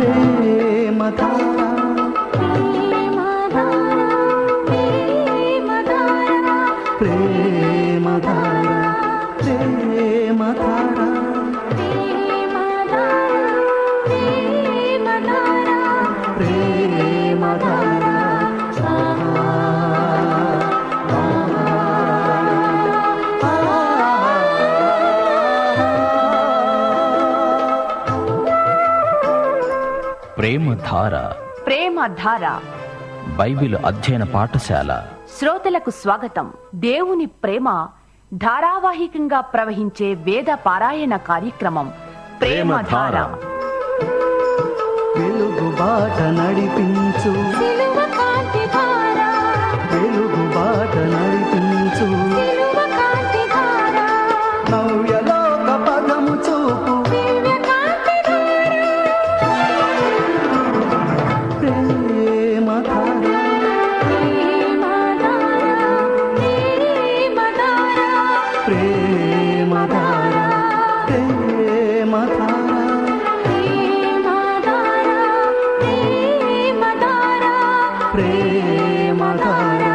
ప్రేమధార ప్రేమధార ప్రేమధార ప్రేమధార ప్రేమ ధార బైబిల్ అధ్యయన పాఠశాల శ్రోతలకు స్వాగతం దేవుని ప్రేమ ధారావాహికంగా ప్రవహించే వేద పారాయణ కార్యక్రమం ప్రేమ ధార వెలుగు బాట నడిపించు వెలుగు బాట నడిపించు నవ్యలోక పదము చూపు ప్రేమధార ప్రేమధార ప్రేమధార ప్రేమధార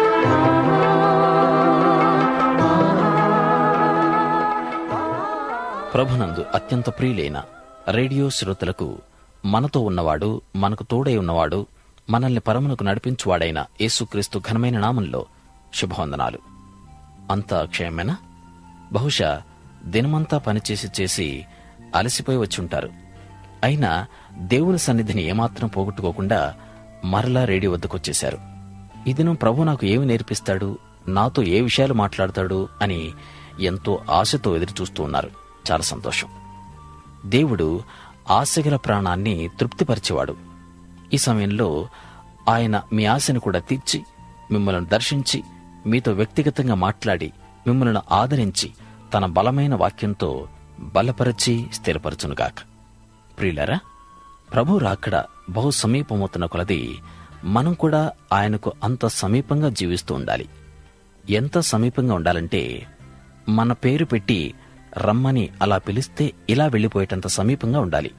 ప్రభునందు అత్యంత ప్రియులైన రేడియో శ్రోతలకు మనతో ఉన్నవాడు మనకు తోడై ఉన్నవాడు మనల్ని పరమునకు నడిపించువాడైన యేసుక్రీస్తు ఘనమైన నామంలో శుభవందనాలు అంతా క్షయమేనా బహుశా దినమంతా పనిచేసి చేసి అలసిపోయి వచ్చుంటారు అయినా దేవుని సన్నిధిని ఏమాత్రం పోగొట్టుకోకుండా మరలా రేడియో వద్దకొచ్చేశారు ఈ దినం ప్రభు నాకు ఏమి నేర్పిస్తాడు నాతో ఏ విషయాలు మాట్లాడతాడు అని ఎంతో ఆశతో ఎదురు చూస్తూ ఉన్నారు చాలా సంతోషం దేవుడు ఆశగల ప్రాణాన్ని తృప్తిపరిచేవాడు ఈ సమయంలో ఆయన మీ ఆశను కూడా తీర్చి మిమ్మల్ని దర్శించి మీతో వ్యక్తిగతంగా మాట్లాడి మిమ్మల్ని ఆదరించి తన బలమైన వాక్యంతో బలపరచి స్థిరపరచునుగాక ప్రియులరా ప్రభు రాకడ బహు సమీపమవుతున్న కొలది మనం కూడా ఆయనకు అంత సమీపంగా జీవిస్తూ ఉండాలి ఎంత సమీపంగా ఉండాలంటే మన పేరు పెట్టి రమ్మని అలా పిలిస్తే ఇలా వెళ్ళిపోయేటంత సమీపంగా ఉండాలి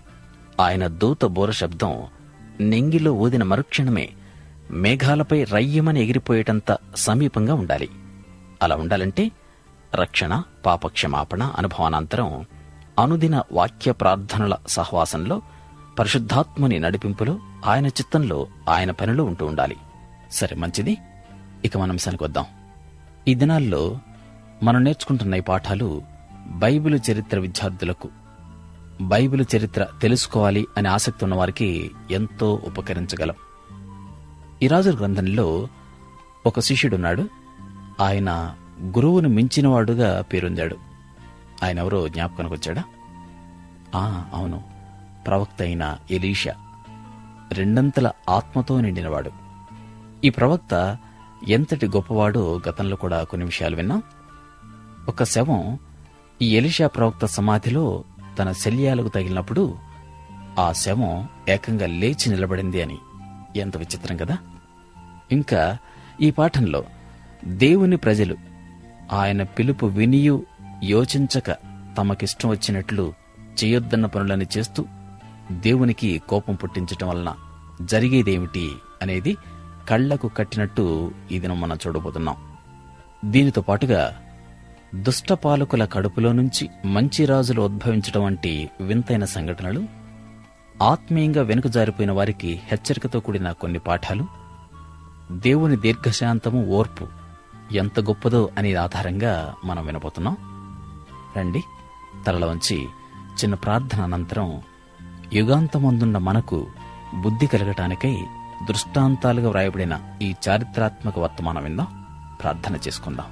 ఆయన దూత బోర శబ్దం నెంగిలో ఊదిన మరుక్షణమే మేఘాలపై రయ్యమని ఎగిరిపోయేటంత సమీపంగా ఉండాలి అలా ఉండాలంటే రక్షణ పాపక్షమాపణ అనుభవానంతరం అనుదిన వాక్య ప్రార్థనల సహవాసంలో పరిశుద్ధాత్మని నడిపింపులో ఆయన చిత్తంలో ఆయన పనిలో ఉంటూ ఉండాలి సరే మంచిది ఇక మనం వద్దాం ఈ దినాల్లో మనం నేర్చుకుంటున్న ఈ పాఠాలు బైబిలు చరిత్ర విద్యార్థులకు బైబిలు చరిత్ర తెలుసుకోవాలి అనే ఆసక్తి ఉన్న వారికి ఎంతో ఉపకరించగలం ఈ రాజుల గ్రంథంలో ఒక శిష్యుడున్నాడు ఆయన గురువును మించినవాడుగా పేరొందాడు ఆయన ఎవరో జ్ఞాపకానికి వచ్చాడా ఆ అవును ప్రవక్త అయిన ఎలీషా రెండంతల ఆత్మతో నిండినవాడు ఈ ప్రవక్త ఎంతటి గొప్పవాడో గతంలో కూడా కొన్ని విషయాలు విన్నాం ఒక శవం ఈ ఎలిషా ప్రవక్త సమాధిలో తన శల్యాలకు తగిలినప్పుడు ఆ శవం ఏకంగా లేచి నిలబడింది అని ఎంత విచిత్రం కదా ఇంకా ఈ పాఠంలో దేవుని ప్రజలు ఆయన పిలుపు వినియు యోచించక తమకిష్టం వచ్చినట్లు చేయొద్దన్న పనులని చేస్తూ దేవునికి కోపం పుట్టించటం వలన జరిగేదేమిటి అనేది కళ్లకు కట్టినట్టు ఈ దినం మనం చూడబోతున్నాం దీనితో పాటుగా దుష్ట పాలకుల కడుపులో నుంచి మంచి రాజులు ఉద్భవించడం వంటి వింతైన సంఘటనలు ఆత్మీయంగా వెనుక జారిపోయిన వారికి హెచ్చరికతో కూడిన కొన్ని పాఠాలు దేవుని దీర్ఘశాంతము ఓర్పు ఎంత గొప్పదో అనే ఆధారంగా మనం వినబోతున్నాం రండి తలల వంచి చిన్న ప్రార్థన అనంతరం యుగాంతమందున్న మనకు బుద్ధి కలగటానికై దృష్టాంతాలుగా వ్రాయబడిన ఈ చారిత్రాత్మక వర్తమానం విందాం ప్రార్థన చేసుకుందాం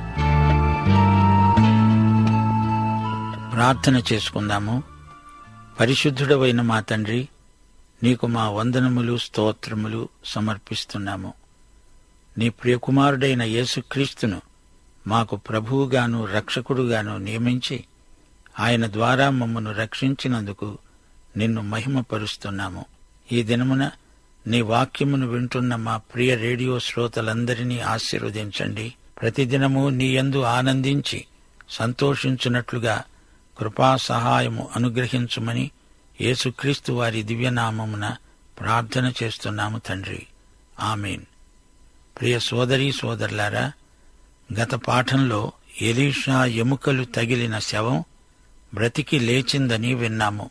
ప్రార్థన చేసుకుందాము పరిశుద్ధుడవైన మా తండ్రి నీకు మా వందనములు స్తోత్రములు సమర్పిస్తున్నాము నీ ప్రియకుమారుడైన యేసుక్రీస్తును మాకు ప్రభువుగాను రక్షకుడుగాను నియమించి ఆయన ద్వారా మమ్మను రక్షించినందుకు నిన్ను మహిమపరుస్తున్నాము ఈ దినమున నీ వాక్యమును వింటున్న మా ప్రియ రేడియో శ్రోతలందరినీ ఆశీర్వదించండి ప్రతిదినము నీ యందు ఆనందించి సంతోషించున్నట్లుగా కృపా సహాయము అనుగ్రహించుమని యేసుక్రీస్తు వారి దివ్యనామమున ప్రార్థన చేస్తున్నాము తండ్రి ఆమెన్ ప్రియ సోదరీ సోదరులారా గత పాఠంలో ఎలీషా ఎముకలు తగిలిన శవం బ్రతికి లేచిందని విన్నాము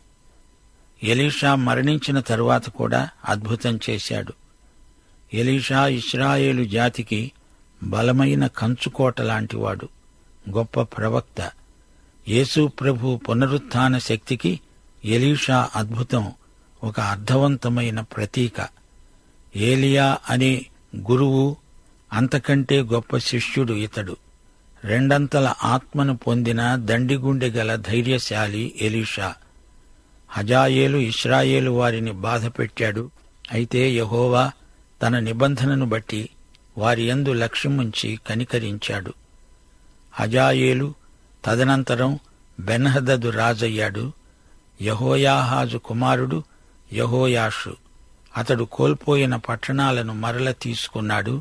ఎలీషా మరణించిన తరువాత కూడా అద్భుతం చేశాడు ఎలీషా ఇస్రాయేలు జాతికి బలమైన కంచుకోట లాంటివాడు గొప్ప ప్రవక్త యేసు ప్రభు పునరుత్థాన శక్తికి ఎలీషా అద్భుతం ఒక అర్థవంతమైన ప్రతీక ఏలియా అనే గురువు అంతకంటే గొప్ప శిష్యుడు ఇతడు రెండంతల ఆత్మను పొందిన దండిగుండె గల ధైర్యశాలి ఎలీషా హజాయేలు ఇస్రాయేలు వారిని బాధపెట్టాడు అయితే యహోవా తన నిబంధనను బట్టి వారి యందు లక్ష్యముంచి కనికరించాడు హజాయేలు తదనంతరం బెన్హదదు రాజయ్యాడు యహోయాహాజు కుమారుడు యహోయాషు అతడు కోల్పోయిన పట్టణాలను మరల తీసుకున్నాడు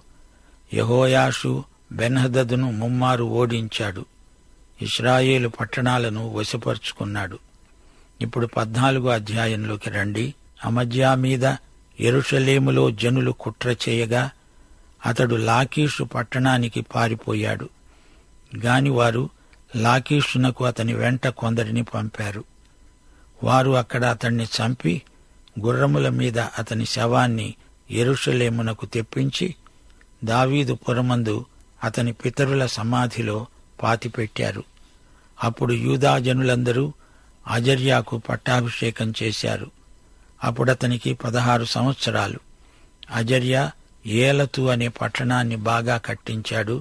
యహోయాషు బెన్హదదును ముమ్మారు ఓడించాడు ఇస్రాయేలు పట్టణాలను వశపరుచుకున్నాడు ఇప్పుడు పద్నాలుగో అధ్యాయంలోకి రండి అమజ్యా మీద ఎరుషలేములో జనులు కుట్ర చేయగా అతడు లాకీషు పట్టణానికి పారిపోయాడు గాని వారు లాకీషునకు అతని వెంట కొందరిని పంపారు వారు అక్కడ అతన్ని చంపి గుర్రముల మీద అతని శవాన్ని ఎరుషలేమునకు తెప్పించి దావీదు పురమందు అతని పితరుల సమాధిలో పాతిపెట్టారు అప్పుడు యూదాజనులందరూ అజర్యాకు పట్టాభిషేకం చేశారు అప్పుడతనికి పదహారు సంవత్సరాలు అజర్య ఏలతు అనే పట్టణాన్ని బాగా కట్టించాడు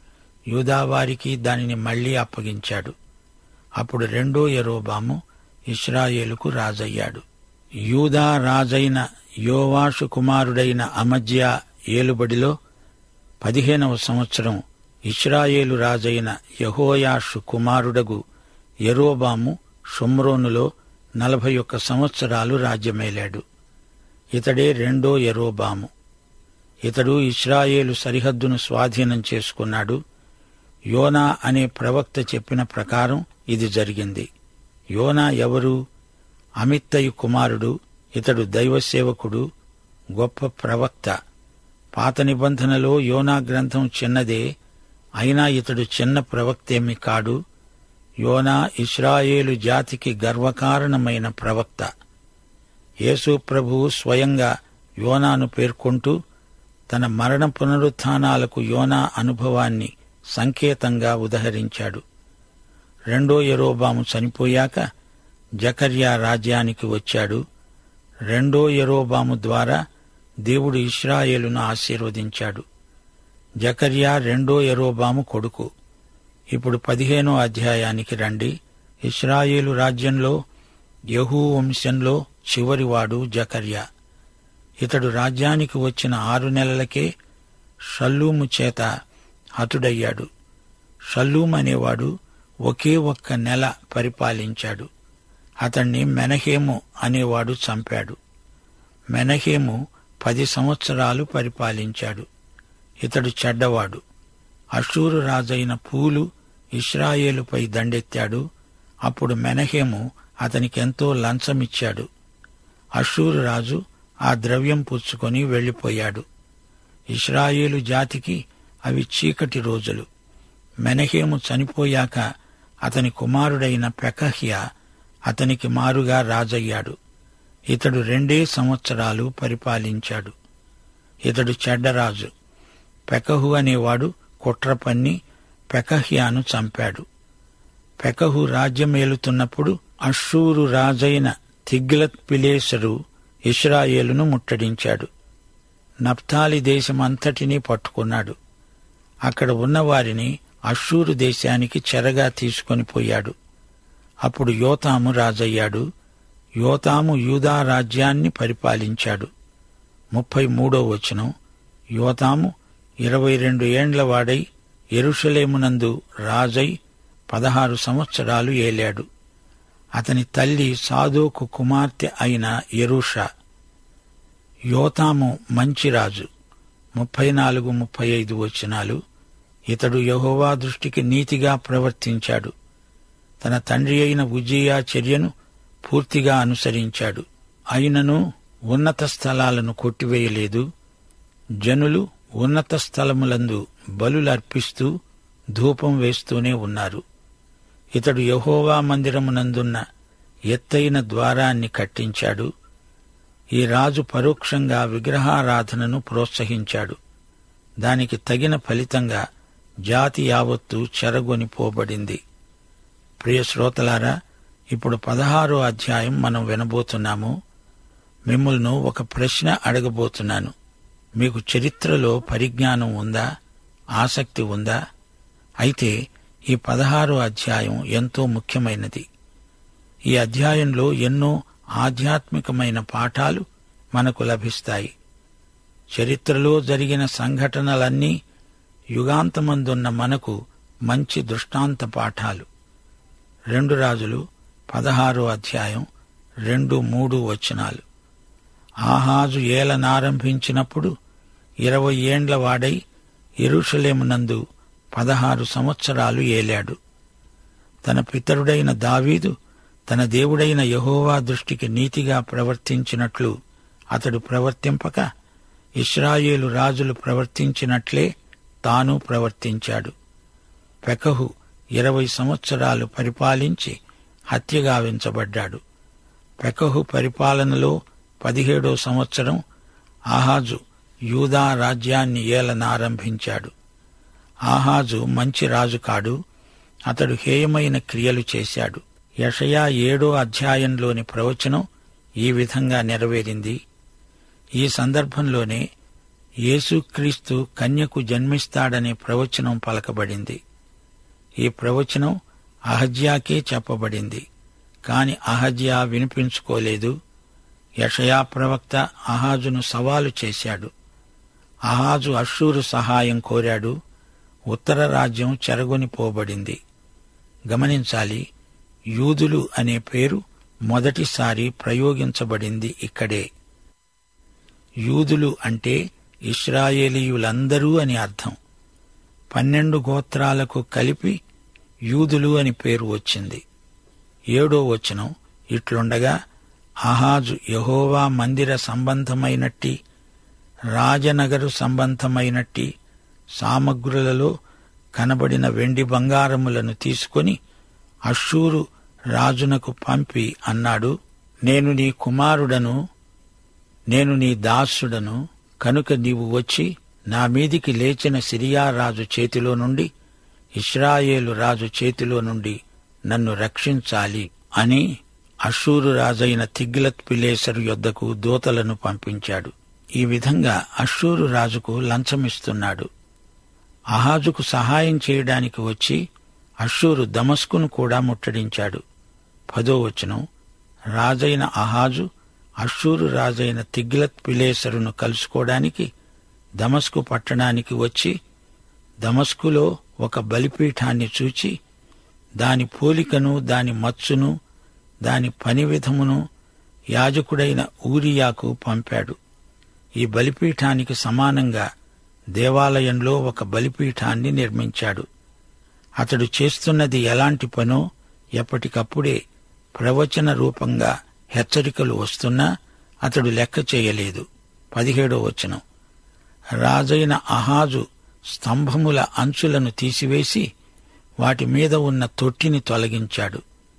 యూదావారికి దానిని మళ్లీ అప్పగించాడు అప్పుడు రెండో యరోబాము ఇస్రాయేలుకు రాజయ్యాడు యూదా రాజైన యోవాషు కుమారుడైన అమజ్య ఏలుబడిలో పదిహేనవ సంవత్సరం ఇస్రాయేలు రాజైన యహోయాషు కుమారుడగు యరోబాము షుమ్రోనులో నలభై ఒక్క సంవత్సరాలు రాజ్యమేలాడు ఇతడే రెండో యరోబాము ఇతడు ఇస్రాయేలు సరిహద్దును స్వాధీనం చేసుకున్నాడు యోనా అనే ప్రవక్త చెప్పిన ప్రకారం ఇది జరిగింది యోనా ఎవరు అమిత్తయు కుమారుడు ఇతడు దైవసేవకుడు గొప్ప ప్రవక్త పాత నిబంధనలో యోనా గ్రంథం చిన్నదే అయినా ఇతడు చిన్న ప్రవక్తేమి కాడు యోనా ఇస్రాయేలు జాతికి గర్వకారణమైన ప్రవక్త యేసు ప్రభువు స్వయంగా యోనాను పేర్కొంటూ తన మరణ పునరుత్థానాలకు యోనా అనుభవాన్ని సంకేతంగా ఉదహరించాడు రెండో యరోబాము చనిపోయాక జకర్యా రాజ్యానికి వచ్చాడు రెండో యరోబాము ద్వారా దేవుడు ఇస్రాయేలును ఆశీర్వదించాడు జకర్యా రెండో యరోబాము కొడుకు ఇప్పుడు పదిహేనో అధ్యాయానికి రండి ఇస్రాయేలు రాజ్యంలో యహూ వంశంలో చివరివాడు జకర్యా ఇతడు రాజ్యానికి వచ్చిన ఆరు నెలలకే షల్లూము చేత హతుడయ్యాడు షల్లూం అనేవాడు ఒకే ఒక్క నెల పరిపాలించాడు అతణ్ణి మెనహేము అనేవాడు చంపాడు మెనహేము పది సంవత్సరాలు పరిపాలించాడు ఇతడు చెడ్డవాడు అషూరు రాజైన పూలు ఇస్రాయేలుపై దండెత్తాడు అప్పుడు మెనహేము అతనికెంతో లంచమిచ్చాడు అషూరు రాజు ఆ ద్రవ్యం పుచ్చుకొని వెళ్లిపోయాడు ఇస్రాయేలు జాతికి అవి చీకటి రోజులు మెనహేము చనిపోయాక అతని కుమారుడైన పెకహ్య అతనికి మారుగా రాజయ్యాడు ఇతడు రెండే సంవత్సరాలు పరిపాలించాడు ఇతడు చెడ్డరాజు పెకహు అనేవాడు కుట్ర పన్ని పెకహ్యాను చంపాడు పెకహు రాజ్యమేలుతున్నప్పుడు అషూరు రాజైన తిగ్లత్ పిలేసరు ఇస్రాయేలును ముట్టడించాడు నప్తాలి దేశమంతటినీ పట్టుకున్నాడు అక్కడ ఉన్నవారిని అషూరు దేశానికి చెరగా తీసుకొని పోయాడు అప్పుడు యోతాము రాజయ్యాడు యోతాము యూదా రాజ్యాన్ని పరిపాలించాడు ముప్పై మూడో వచనం యోతాము ఇరవై రెండు ఏండ్ల వాడై ఎరుషలేమునందు రాజై పదహారు సంవత్సరాలు ఏలాడు అతని తల్లి సాదోకు కుమార్తె అయిన ఎరుషా యోతాము మంచి రాజు ముప్పై నాలుగు ముప్పై ఐదు వచనాలు ఇతడు యహోవా దృష్టికి నీతిగా ప్రవర్తించాడు తన తండ్రి అయిన ఉజ్జియా చర్యను పూర్తిగా అనుసరించాడు అయినను ఉన్నత స్థలాలను కొట్టివేయలేదు జనులు ఉన్నత స్థలములందు బలులర్పిస్తూ ధూపం వేస్తూనే ఉన్నారు ఇతడు యహోవా మందిరమునందున్న ఎత్తైన ద్వారాన్ని కట్టించాడు ఈ రాజు పరోక్షంగా విగ్రహారాధనను ప్రోత్సహించాడు దానికి తగిన ఫలితంగా జాతి యావత్తు చెరగొనిపోబడింది ప్రియ శ్రోతలారా ఇప్పుడు పదహారో అధ్యాయం మనం వినబోతున్నాము మిమ్మల్ని ఒక ప్రశ్న అడగబోతున్నాను మీకు చరిత్రలో పరిజ్ఞానం ఉందా ఆసక్తి ఉందా అయితే ఈ పదహారో అధ్యాయం ఎంతో ముఖ్యమైనది ఈ అధ్యాయంలో ఎన్నో ఆధ్యాత్మికమైన పాఠాలు మనకు లభిస్తాయి చరిత్రలో జరిగిన సంఘటనలన్నీ యుగాంతమందున్న మనకు మంచి దృష్టాంత పాఠాలు రెండు రాజులు పదహారో అధ్యాయం రెండు మూడు వచనాలు ఆహాజు ఏలనారంభించినప్పుడు ఇరవై ఏండ్ల వాడై ఎరుషలేమునందు పదహారు సంవత్సరాలు ఏలాడు తన పితరుడైన దావీదు తన దేవుడైన యహోవా దృష్టికి నీతిగా ప్రవర్తించినట్లు అతడు ప్రవర్తింపక ఇస్రాయేలు రాజులు ప్రవర్తించినట్లే తాను ప్రవర్తించాడు పెకహు ఇరవై సంవత్సరాలు పరిపాలించి హత్యగావించబడ్డాడు పెకహు పరిపాలనలో పదిహేడో సంవత్సరం ఆహాజు యూదా రాజ్యాన్ని ఏలనారంభించాడు ఆహాజు మంచి రాజు కాడు అతడు హేయమైన క్రియలు చేశాడు యషయా ఏడో అధ్యాయంలోని ప్రవచనం ఈ విధంగా నెరవేరింది ఈ సందర్భంలోనే యేసుక్రీస్తు కన్యకు జన్మిస్తాడనే ప్రవచనం పలకబడింది ఈ ప్రవచనం అహజ్యాకే చెప్పబడింది కాని అహజ్యా వినిపించుకోలేదు యషయా ప్రవక్త అహాజును సవాలు చేశాడు అహాజు అషూరు సహాయం కోరాడు ఉత్తర రాజ్యం చెరగొనిపోబడింది గమనించాలి యూదులు అనే పేరు మొదటిసారి ప్రయోగించబడింది ఇక్కడే యూదులు అంటే ఇస్రాయేలీయులందరూ అని అర్థం పన్నెండు గోత్రాలకు కలిపి యూదులు అని పేరు వచ్చింది ఏడో వచనం ఇట్లుండగా అహాజు యహోవా మందిర సంబంధమైనట్టి రాజనగరు సంబంధమైనట్టి సామగ్రులలో కనబడిన వెండి బంగారములను తీసుకొని అషూరు రాజునకు పంపి అన్నాడు నేను నీ కుమారుడను నేను నీ దాసుడను కనుక నీవు వచ్చి నా మీదికి లేచిన సిరియా రాజు చేతిలో నుండి ఇస్రాయేలు రాజు చేతిలో నుండి నన్ను రక్షించాలి అని అషూరు రాజైన తిగ్లత్ పిలేసరు యొద్దకు దూతలను పంపించాడు ఈ విధంగా అషూరు రాజుకు లంచమిస్తున్నాడు అహాజుకు సహాయం చేయడానికి వచ్చి అషూరు దమస్కును కూడా ముట్టడించాడు పదో వచనం రాజైన అహాజు అషూరు రాజైన తిగ్లత్ పిలేసరును కలుసుకోవడానికి దమస్కు పట్టణానికి వచ్చి దమస్కులో ఒక బలిపీఠాన్ని చూచి దాని పోలికను దాని మచ్చును దాని పని విధమును యాజకుడైన ఊరియాకు పంపాడు ఈ బలిపీఠానికి సమానంగా దేవాలయంలో ఒక బలిపీఠాన్ని నిర్మించాడు అతడు చేస్తున్నది ఎలాంటి పనో ఎప్పటికప్పుడే ప్రవచన రూపంగా హెచ్చరికలు వస్తున్నా అతడు లెక్క చేయలేదు పదిహేడో వచనం రాజైన అహాజు స్తంభముల అంచులను తీసివేసి వాటి మీద ఉన్న తొట్టిని తొలగించాడు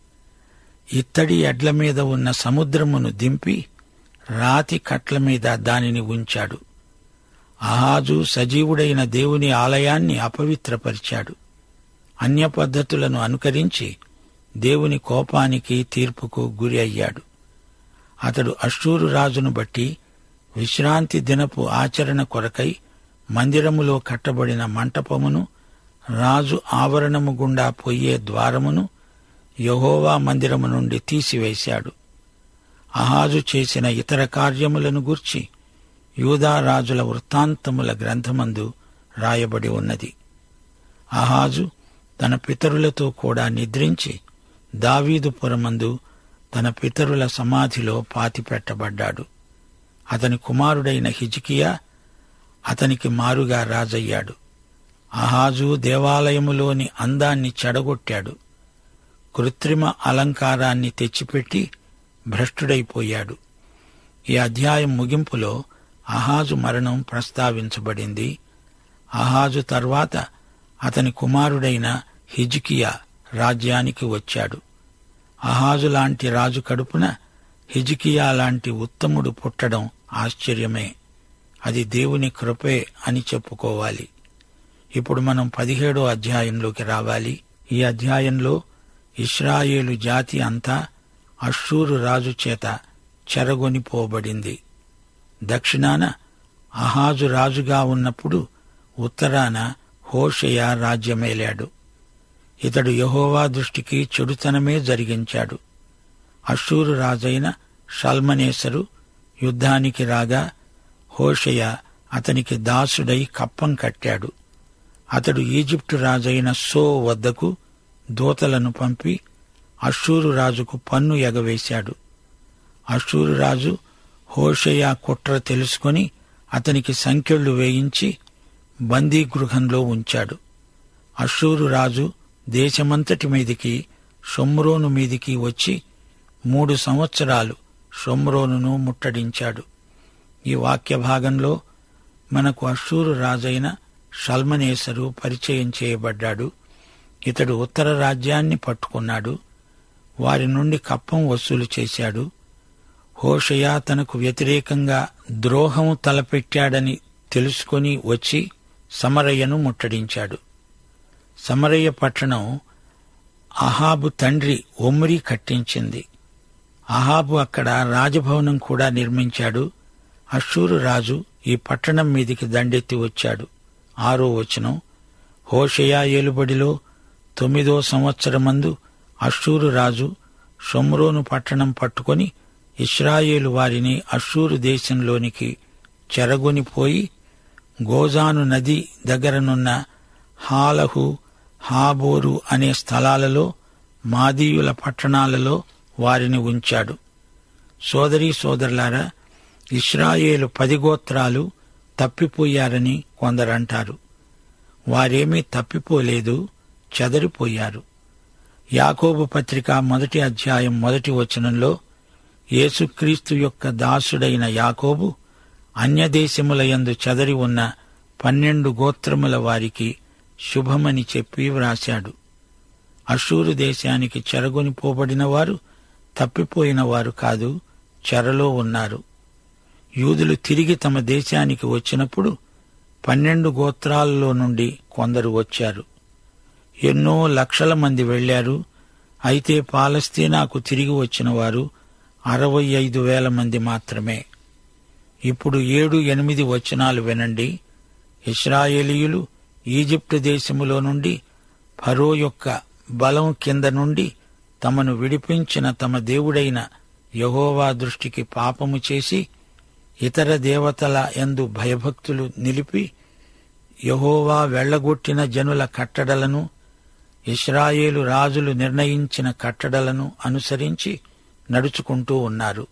ఇత్తడి ఎడ్ల మీద ఉన్న సముద్రమును దింపి రాతి కట్ల మీద దానిని ఉంచాడు అహాజు సజీవుడైన దేవుని ఆలయాన్ని అపవిత్రపరిచాడు అన్య పద్ధతులను అనుకరించి దేవుని కోపానికి తీర్పుకు గురి అయ్యాడు అతడు అశ్షూరు రాజును బట్టి విశ్రాంతి దినపు ఆచరణ కొరకై మందిరములో కట్టబడిన మంటపమును రాజు ఆవరణము గుండా పొయ్యే ద్వారమును యహోవా మందిరము నుండి తీసివేశాడు అహాజు చేసిన ఇతర కార్యములను గూర్చి యూదా రాజుల వృత్తాంతముల గ్రంథమందు రాయబడి ఉన్నది అహాజు తన పితరులతో కూడా నిద్రించి దావీదుపురమందు తన పితరుల సమాధిలో పాతిపెట్టబడ్డాడు అతని కుమారుడైన హిజికియా అతనికి మారుగా రాజయ్యాడు అహాజు దేవాలయములోని అందాన్ని చెడగొట్టాడు కృత్రిమ అలంకారాన్ని తెచ్చిపెట్టి భ్రష్టుడైపోయాడు ఈ అధ్యాయం ముగింపులో అహాజు మరణం ప్రస్తావించబడింది అహాజు తర్వాత అతని కుమారుడైన హిజ్కియా రాజ్యానికి వచ్చాడు అహాజు లాంటి రాజు కడుపున హిజ్కియా లాంటి ఉత్తముడు పుట్టడం ఆశ్చర్యమే అది దేవుని కృపే అని చెప్పుకోవాలి ఇప్పుడు మనం పదిహేడో అధ్యాయంలోకి రావాలి ఈ అధ్యాయంలో ఇస్రాయేలు జాతి అంతా అషూరు రాజు చేత చెరగొనిపోబడింది దక్షిణాన అహాజు రాజుగా ఉన్నప్పుడు ఉత్తరాన హోషయ రాజ్యమేలాడు ఇతడు యహోవా దృష్టికి చెడుతనమే జరిగించాడు అషూరు రాజైన షల్మనేసరు యుద్ధానికి రాగా హోషయ అతనికి దాసుడై కప్పం కట్టాడు అతడు ఈజిప్టు రాజైన సో వద్దకు దూతలను పంపి అషూరు రాజుకు పన్ను ఎగవేశాడు అషూరు రాజు హోషయ కుట్ర తెలుసుకొని అతనికి సంకెళ్లు వేయించి బందీగృహంలో ఉంచాడు అషూరు రాజు దేశమంతటి మీదికి షొమ్రోను మీదికి వచ్చి మూడు సంవత్సరాలు షొమ్రోనును ముట్టడించాడు ఈ వాక్య భాగంలో మనకు అషూరు రాజైన షల్మనేసరు పరిచయం చేయబడ్డాడు ఇతడు ఉత్తర రాజ్యాన్ని పట్టుకున్నాడు వారి నుండి కప్పం వసూలు చేశాడు హోషయ తనకు వ్యతిరేకంగా ద్రోహం తలపెట్టాడని తెలుసుకొని వచ్చి సమరయ్యను ముట్టడించాడు సమరయ్య పట్టణం అహాబు తండ్రి ఒమ్రి కట్టించింది అహాబు అక్కడ రాజభవనం కూడా నిర్మించాడు అషూరు రాజు ఈ పట్టణం మీదికి దండెత్తి వచ్చాడు ఆరో వచనం హోషయా ఏలుబడిలో తొమ్మిదో సంవత్సరమందు అషూరు రాజు షొమ్రోను పట్టణం పట్టుకొని ఇస్రాయేలు వారిని అషూరు దేశంలోనికి చెరగొనిపోయి గోజాను నది దగ్గరనున్న హాలహు హాబోరు అనే స్థలాలలో మాదీయుల పట్టణాలలో వారిని ఉంచాడు సోదరీ సోదరులారా ఇస్రాయేలు పది గోత్రాలు తప్పిపోయారని కొందరంటారు వారేమీ తప్పిపోలేదు చెదరిపోయారు యాకోబు పత్రిక మొదటి అధ్యాయం మొదటి వచనంలో యేసుక్రీస్తు యొక్క దాసుడైన యాకోబు అన్యదేశములయందు చెదరి ఉన్న పన్నెండు గోత్రముల వారికి శుభమని చెప్పి వ్రాశాడు అషూరు దేశానికి చెరగొనిపోబడిన వారు తప్పిపోయిన వారు కాదు చెరలో ఉన్నారు యూదులు తిరిగి తమ దేశానికి వచ్చినప్పుడు పన్నెండు గోత్రాలలో నుండి కొందరు వచ్చారు ఎన్నో లక్షల మంది వెళ్లారు అయితే పాలస్తీనాకు తిరిగి వచ్చిన వారు అరవై ఐదు వేల మంది మాత్రమే ఇప్పుడు ఏడు ఎనిమిది వచనాలు వినండి ఇస్రాయేలీయులు ఈజిప్టు దేశములో నుండి ఫరో యొక్క బలం కింద నుండి తమను విడిపించిన తమ దేవుడైన యహోవా దృష్టికి పాపము చేసి ఇతర దేవతల ఎందు భయభక్తులు నిలిపి యహోవా వెళ్లగొట్టిన జనుల కట్టడలను ఇస్రాయేలు రాజులు నిర్ణయించిన కట్టడలను అనుసరించి నడుచుకుంటూ ఉన్నారు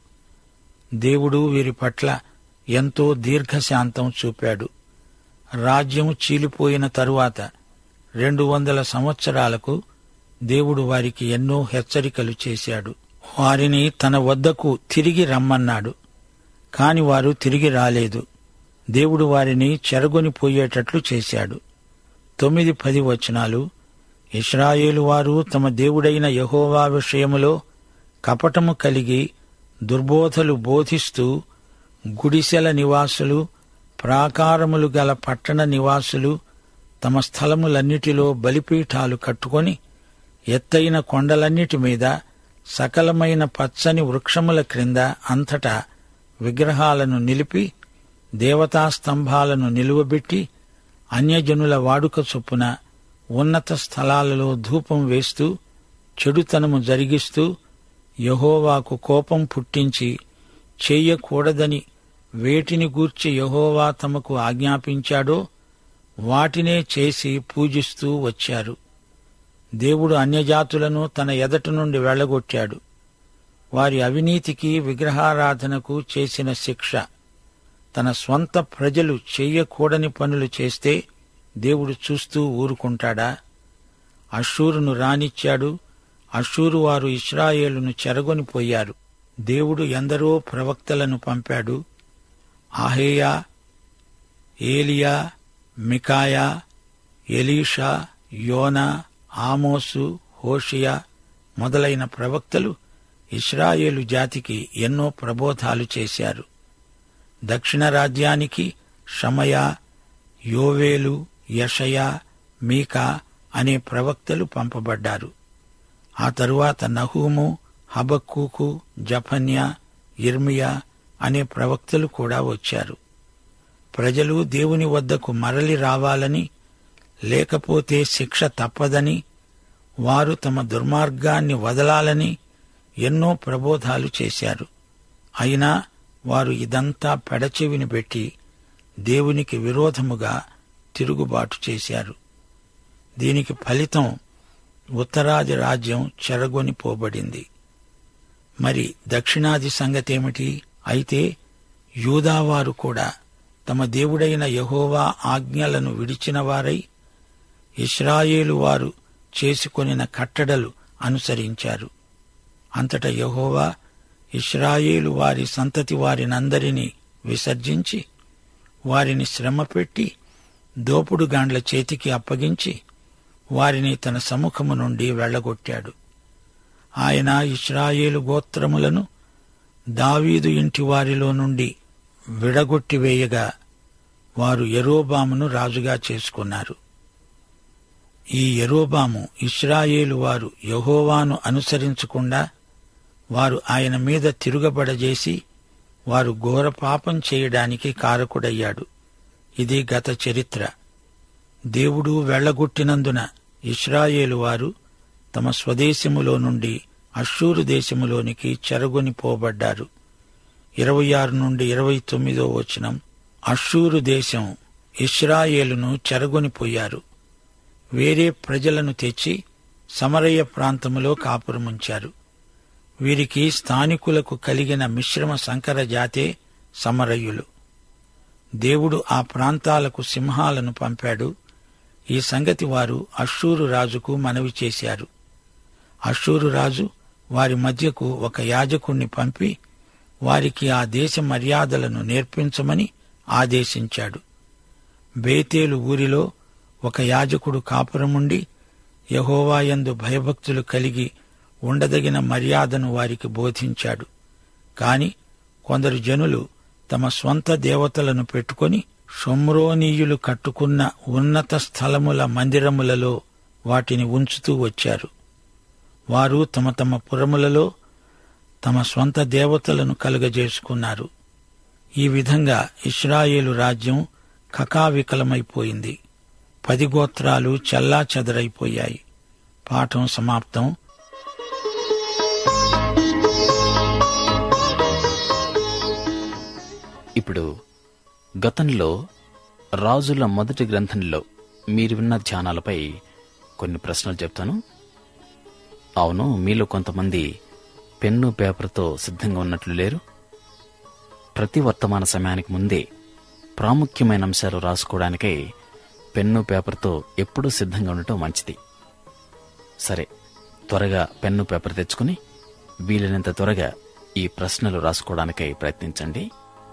దేవుడు వీరి పట్ల ఎంతో దీర్ఘశాంతం చూపాడు రాజ్యం చీలిపోయిన తరువాత రెండు వందల సంవత్సరాలకు దేవుడు వారికి ఎన్నో హెచ్చరికలు చేశాడు వారిని తన వద్దకు తిరిగి రమ్మన్నాడు కాని వారు తిరిగి రాలేదు దేవుడు వారిని చెరగొనిపోయేటట్లు చేశాడు తొమ్మిది పది వచనాలు ఇస్రాయేలు వారు తమ దేవుడైన యహోవా విషయములో కపటము కలిగి దుర్బోధలు బోధిస్తూ గుడిసెల నివాసులు ప్రాకారములు గల పట్టణ నివాసులు తమ స్థలములన్నిటిలో బలిపీఠాలు కట్టుకొని ఎత్తైన కొండలన్నిటి మీద సకలమైన పచ్చని వృక్షముల క్రింద అంతటా విగ్రహాలను నిలిపి దేవతా స్తంభాలను నిలువబెట్టి అన్యజనుల వాడుక చొప్పున ఉన్నత స్థలాలలో ధూపం వేస్తూ చెడుతనము జరిగిస్తూ యహోవాకు కోపం పుట్టించి చెయ్యకూడదని వేటిని గూర్చి యహోవా తమకు ఆజ్ఞాపించాడో వాటినే చేసి పూజిస్తూ వచ్చారు దేవుడు అన్యజాతులను తన ఎదట నుండి వెళ్లగొట్టాడు వారి అవినీతికి విగ్రహారాధనకు చేసిన శిక్ష తన స్వంత ప్రజలు చెయ్యకూడని పనులు చేస్తే దేవుడు చూస్తూ ఊరుకుంటాడా అషూరును రానిచ్చాడు అషూరు వారు ఇస్రాయేలును చెరగొనిపోయారు దేవుడు ఎందరో ప్రవక్తలను పంపాడు ఆహేయా ఏలియా మికాయా ఎలీషా యోనా ఆమోసు హోషియా మొదలైన ప్రవక్తలు ఇస్రాయేలు జాతికి ఎన్నో ప్రబోధాలు చేశారు దక్షిణ రాజ్యానికి షమయ యోవేలు యషయా మీకా అనే ప్రవక్తలు పంపబడ్డారు ఆ తరువాత నహూము హబక్కూకు జఫన్యా ఇర్మియా అనే ప్రవక్తలు కూడా వచ్చారు ప్రజలు దేవుని వద్దకు మరలి రావాలని లేకపోతే శిక్ష తప్పదని వారు తమ దుర్మార్గాన్ని వదలాలని ఎన్నో ప్రబోధాలు చేశారు అయినా వారు ఇదంతా పెడచెవిని పెట్టి దేవునికి విరోధముగా తిరుగుబాటు చేశారు దీనికి ఫలితం ఉత్తరాది రాజ్యం చెరగొనిపోబడింది మరి దక్షిణాది సంగతేమిటి అయితే యూదావారు కూడా తమ దేవుడైన యహోవా ఆజ్ఞలను విడిచిన వారై ఇస్రాయేలు వారు చేసుకొనిన కట్టడలు అనుసరించారు అంతట యహోవా ఇస్రాయేలు వారి సంతతి వారినందరినీ విసర్జించి వారిని శ్రమపెట్టి దోపుడుగాండ్ల చేతికి అప్పగించి వారిని తన సముఖము నుండి వెళ్లగొట్టాడు ఆయన ఇస్రాయేలు గోత్రములను దావీదు ఇంటి వారిలో నుండి విడగొట్టివేయగా వారు ఎరోబామును రాజుగా చేసుకున్నారు ఈ ఎరోబాము ఇస్రాయేలు వారు యహోవాను అనుసరించకుండా వారు ఆయన మీద తిరుగబడజేసి వారు ఘోర పాపం చేయడానికి కారకుడయ్యాడు ఇది గత చరిత్ర దేవుడు వెళ్లగొట్టినందున ఇస్రాయేలు వారు తమ స్వదేశములో నుండి అశ్షూరు దేశములోనికి చెరగొని పోబడ్డారు ఇరవై ఆరు నుండి ఇరవై తొమ్మిదో వచనం అశ్షూరు దేశం ఇస్రాయేలును చెరగొనిపోయారు వేరే ప్రజలను తెచ్చి సమరయ్య ప్రాంతములో కాపురముంచారు వీరికి స్థానికులకు కలిగిన మిశ్రమ సంకర జాతే సమరయ్యులు దేవుడు ఆ ప్రాంతాలకు సింహాలను పంపాడు ఈ సంగతి వారు అశ్షూరు రాజుకు మనవి చేశారు అశ్షూరు రాజు వారి మధ్యకు ఒక యాజకుణ్ణి పంపి వారికి ఆ దేశ మర్యాదలను నేర్పించమని ఆదేశించాడు బేతేలు ఊరిలో ఒక యాజకుడు కాపురముండి యహోవాయందు భయభక్తులు కలిగి ఉండదగిన మర్యాదను వారికి బోధించాడు కాని కొందరు జనులు తమ స్వంత దేవతలను పెట్టుకొని షొమ్రోనీయులు కట్టుకున్న ఉన్నత స్థలముల మందిరములలో వాటిని ఉంచుతూ వచ్చారు వారు తమ తమ పురములలో తమ స్వంత దేవతలను కలుగజేసుకున్నారు ఈ విధంగా ఇస్రాయేలు రాజ్యం కకావికలమైపోయింది పది గోత్రాలు చల్లా చెదరైపోయాయి పాఠం సమాప్తం ఇప్పుడు గతంలో రాజుల మొదటి గ్రంథంలో మీరు విన్న ధ్యానాలపై కొన్ని ప్రశ్నలు చెప్తాను అవును మీలో కొంతమంది పెన్ను పేపర్తో సిద్ధంగా ఉన్నట్లు లేరు ప్రతి వర్తమాన సమయానికి ముందే ప్రాముఖ్యమైన అంశాలు రాసుకోవడానికై పెన్ను పేపర్తో ఎప్పుడూ సిద్ధంగా ఉండటం మంచిది సరే త్వరగా పెన్ను పేపర్ తెచ్చుకుని వీలైనంత త్వరగా ఈ ప్రశ్నలు రాసుకోవడానికై ప్రయత్నించండి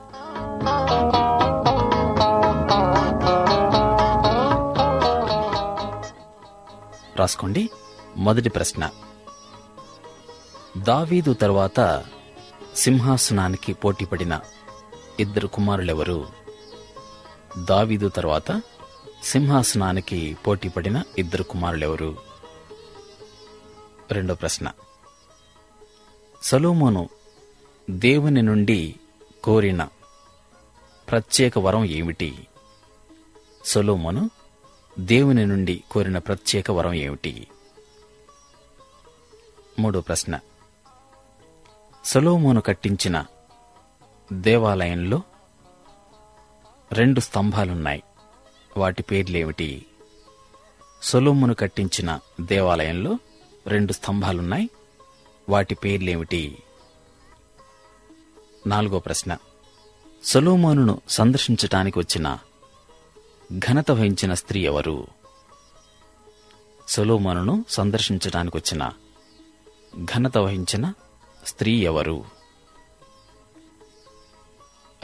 రాసుకోండి మొదటి ప్రశ్న దావీదు తర్వాత సింహాసనానికి పోటీపడిన ఇద్దరు కుమారులెవరు దావీదు తర్వాత సింహాసనానికి పోటీపడిన ఇద్దరు కుమారులెవరు రెండో ప్రశ్న సలోమోను దేవుని నుండి కోరిన ప్రత్యేక వరం ఏమిటి సొలోమోను దేవుని నుండి కోరిన ప్రత్యేక వరం ఏమిటి మూడో ప్రశ్న సొలోమోను కట్టించిన దేవాలయంలో రెండు స్తంభాలున్నాయి వాటి పేర్లేమిటి సొలోమును కట్టించిన దేవాలయంలో రెండు స్తంభాలున్నాయి వాటి పేర్లేమిటి నాలుగో ప్రశ్న సొలోమోనును సందర్శించటానికి వచ్చిన ఘనత వహించిన స్త్రీ ఎవరు సొలోమోనును సందర్శించటానికి వచ్చిన ఘనత వహించిన స్త్రీ ఎవరు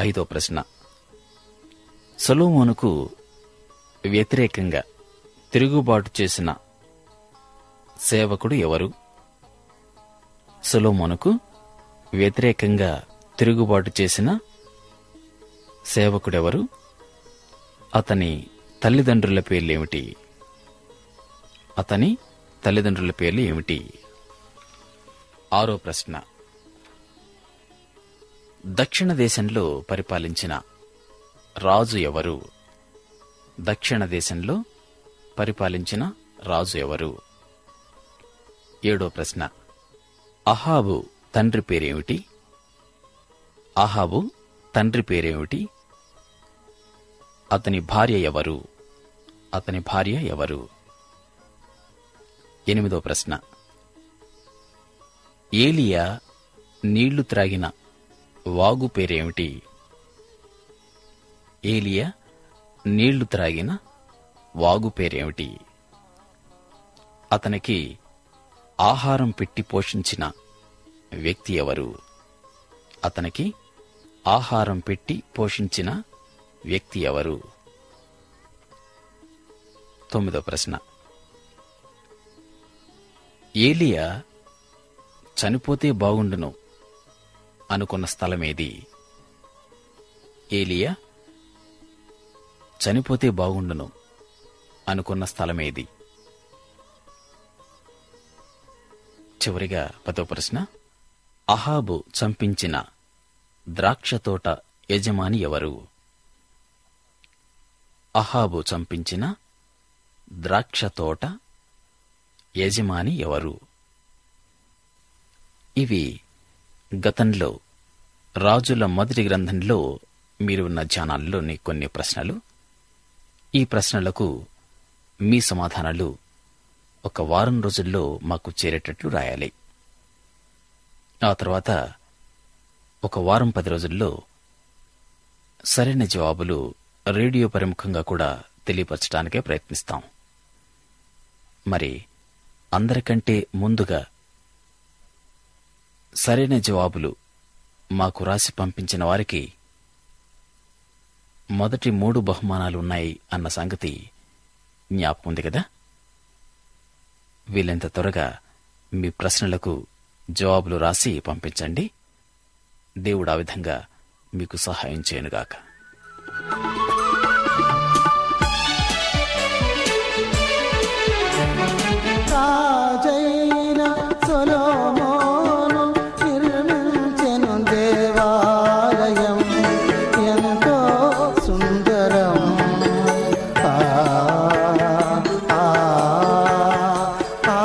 ఐదో ప్రశ్న సొలోమోనుకు వ్యతిరేకంగా తిరుగుబాటు చేసిన సేవకుడు ఎవరు సొలోమోనుకు వ్యతిరేకంగా తిరుగుబాటు చేసిన సేవకుడెవరు అతని తల్లిదండ్రుల పేర్లేమిటి అతని తల్లిదండ్రుల పేర్లు ఏమిటి ఆరో ప్రశ్న దక్షిణ దేశంలో పరిపాలించిన రాజు ఎవరు దక్షిణ దేశంలో పరిపాలించిన రాజు ఎవరు ఏడో ప్రశ్న అహాబు తండ్రి పేరేమిటి అహాబు తండ్రి పేరేమిటి అతని భార్య ఎవరు అతని భార్య ఎవరు ఎనిమిదో ప్రశ్న ఏలియా నీళ్లు త్రాగిన వాగు పేరేమిటి ఏలియా నీళ్లు త్రాగిన వాగు పేరేమిటి అతనికి ఆహారం పెట్టి పోషించిన వ్యక్తి ఎవరు అతనికి ఆహారం పెట్టి పోషించిన వ్యక్తి ఎవరు తొమ్మిదో ప్రశ్న ఏలియా చనిపోతే బాగుండును అనుకున్న స్థలమేది ఏలియా చనిపోతే బాగుండును అనుకున్న స్థలమేది చివరిగా పదో ప్రశ్న అహాబు చంపించిన ద్రాక్ష తోట యజమాని ఎవరు అహాబు చంపించిన ద్రాక్ష తోట యజమాని ఎవరు ఇవి గతంలో రాజుల మొదటి గ్రంథంలో మీరు ఉన్న ధ్యానాల్లోని కొన్ని ప్రశ్నలు ఈ ప్రశ్నలకు మీ సమాధానాలు ఒక వారం రోజుల్లో మాకు చేరేటట్లు రాయాలి ఆ తర్వాత ఒక వారం పది రోజుల్లో సరైన జవాబులు రేడియో పరిముఖంగా కూడా తెలియపరచడానికే ప్రయత్నిస్తాం మరి అందరికంటే ముందుగా సరైన జవాబులు మాకు రాసి పంపించిన వారికి మొదటి మూడు బహుమానాలు ఉన్నాయి అన్న సంగతి జ్ఞాపకం ఉంది కదా వీలైనంత త్వరగా మీ ప్రశ్నలకు జవాబులు రాసి పంపించండి దేవుడు ఆ విధంగా మీకు సహాయం చేయనుగాక రాజైన సొలొమోను నిర్మించెను దేవాలయం ఎంతో సుందరం ఆ, ఆ, ఆ,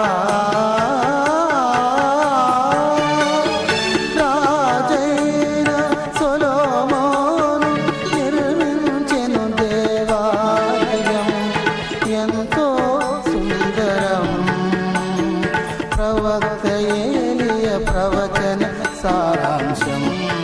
రాజైన సొలొమోను నిర్మించెను దేవాలయం ఎంతో సుందరం ప్రవక్త ఏలియ ప్రవచన సారాంశం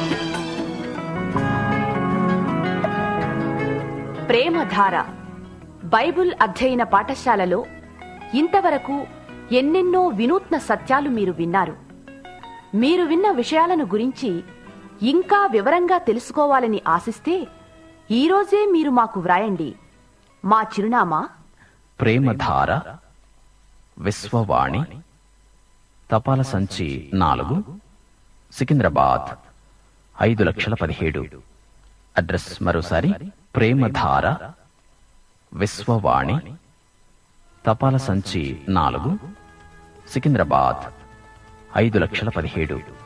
ప్రేమధార బైబుల్ అధ్యయన పాఠశాలలో ఇంతవరకు ఎన్నెన్నో వినూత్న సత్యాలు మీరు విన్నారు మీరు విన్న విషయాలను గురించి ఇంకా వివరంగా తెలుసుకోవాలని ఆశిస్తే ఈరోజే మీరు మాకు వ్రాయండి మా చిరునామా ప్రేమధార విశ్వవాణి తపాల సంచి నాలుగు సికింద్రాబాద్ ఐదు లక్షల పదిహేడు అడ్రస్ మరోసారి ప్రేమధార విశ్వవాణి తపాల సంచి నాలుగు సికింద్రాబాద్ ఐదు లక్షల పదిహేడు